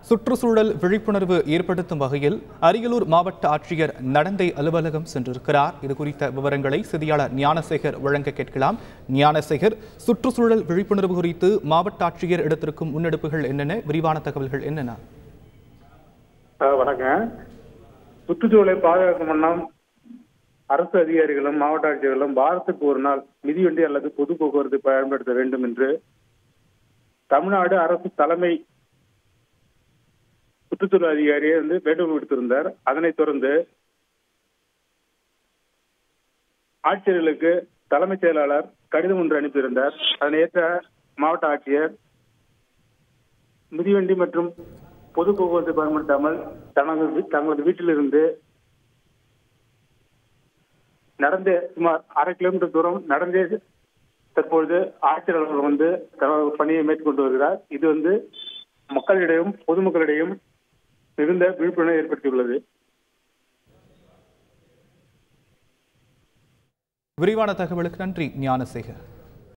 சுற்றுச்சூழல் விழிப்புணர்வு ஏற்படுத்தும் வகையில் அரியலூர் மாவட்ட ஆட்சியர் நடந்தை அலுவலகம் சென்றிருக்கிறார் இது குறித்த விவரங்களை செய்தியாளர் ஞானசேகர் வழங்க கேட்கலாம் ஞானசேகர் சுற்றுச்சூழல் விழிப்புணர்வு குறித்து மாவட்ட ஆட்சியர் எடுத்திருக்கும் முன்னெடுப்புகள் என்னென்ன விரிவான தகவல்கள் என்னென்ன ஆ, வணக்கம் சுற்றுச்சூழலை பாதுகாக்கும் வண்ணம் அரசு அதிகாரிகளும் மாவட்ட ஆட்சியர்களும் வாரத்துக்கு ஒரு நாள் மிதிவண்டி அல்லது பொது போக்குவரத்து பயன்படுத்த வேண்டும் என்று தமிழ்நாடு அரசு தலைமை சுற்றுச்சூழல் அதிகாரியை வந்து வேண்டுகோள் விடுத்திருந்தார் அதனைத் தொடர்ந்து ஆட்சியர்களுக்கு தலைமைச் செயலாளர் கடிதம் ஒன்று அனுப்பியிருந்தார் அதனை ஏற்ற மாவட்ட ஆட்சியர் மிதிவண்டி மற்றும் பொது போக்குவரத்து பயன்படுத்தாமல் தனது வீ- தங்களது வீட்டிலிருந்து நடந்தே சுமார் அரை கிலோமீட்டர் தூரம் நடந்தே தற்பொழுது ஆட்சியர் அவர்கள் வந்து தனது பணியை மேற்கொண்டு வருகிறார் இது வந்து மக்களிடையும் பொதுமக்களிடையும் மிகுந்த விழிப்புணர்வை ஏற்படுத்தியுள்ளது விரிவான தகவலுக்கு நன்றி ஞானசேகர்